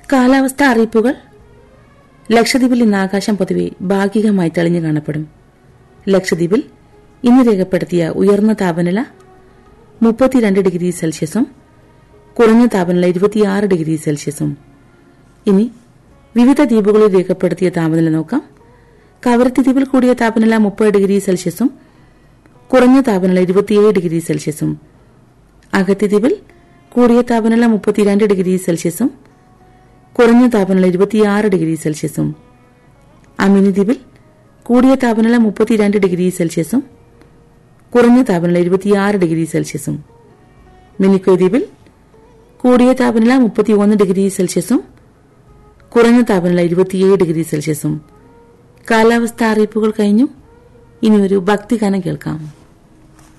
കാലാവസ്ഥ അറിയിപ്പുകൾ ലക്ഷദ്വീപിൽ ഇന്ന് ആകാശം പൊതുവെ ഭാഗികമായി തെളിഞ്ഞു കാണപ്പെടും ലക്ഷദ്വീപിൽ ഇന്ന് രേഖപ്പെടുത്തിയ ഉയർന്ന താപനില മുപ്പത്തിരണ്ട് ഡിഗ്രി സെൽഷ്യസും കുറഞ്ഞ താപനില ഇരുപത്തിയാറ് ഡിഗ്രി സെൽഷ്യസും ഇനി വിവിധ ദ്വീപുകളിൽ രേഖപ്പെടുത്തിയ താപനില നോക്കാം കവരത്തി ദ്വീപിൽ കൂടിയ താപനില മുപ്പത് ഡിഗ്രി സെൽഷ്യസും കുറഞ്ഞ താപനില ഇരുപത്തിയേഴ് ഡിഗ്രി സെൽഷ്യസും അഗത്തി ദ്വീപിൽ കൂടിയ താപനില മുപ്പത്തിരണ്ട് ഡിഗ്രി സെൽഷ്യസും കുറഞ്ഞ താപനില ഇരുപത്തിയാറ് ഡിഗ്രി സെൽഷ്യസും അമിനി ദ്വീപിൽ കൂടിയ താപനില മുപ്പത്തിരണ്ട് ഡിഗ്രി സെൽഷ്യസും കുറഞ്ഞ താപനില ഇരുപത്തിയാറ് ഡിഗ്രി സെൽഷ്യസും മിനിക്കോയ് ദ്വീപിൽ കൂടിയ താപനില മുപ്പത്തിയൊന്ന് ഡിഗ്രി സെൽഷ്യസും കുറഞ്ഞ താപനില ഇരുപത്തിയേഴ് ഡിഗ്രി സെൽഷ്യസും കാലാവസ്ഥ അറിയിപ്പുകൾ കഴിഞ്ഞു ഇനി ഒരു ഭക്തിഗാനം കേൾക്കാം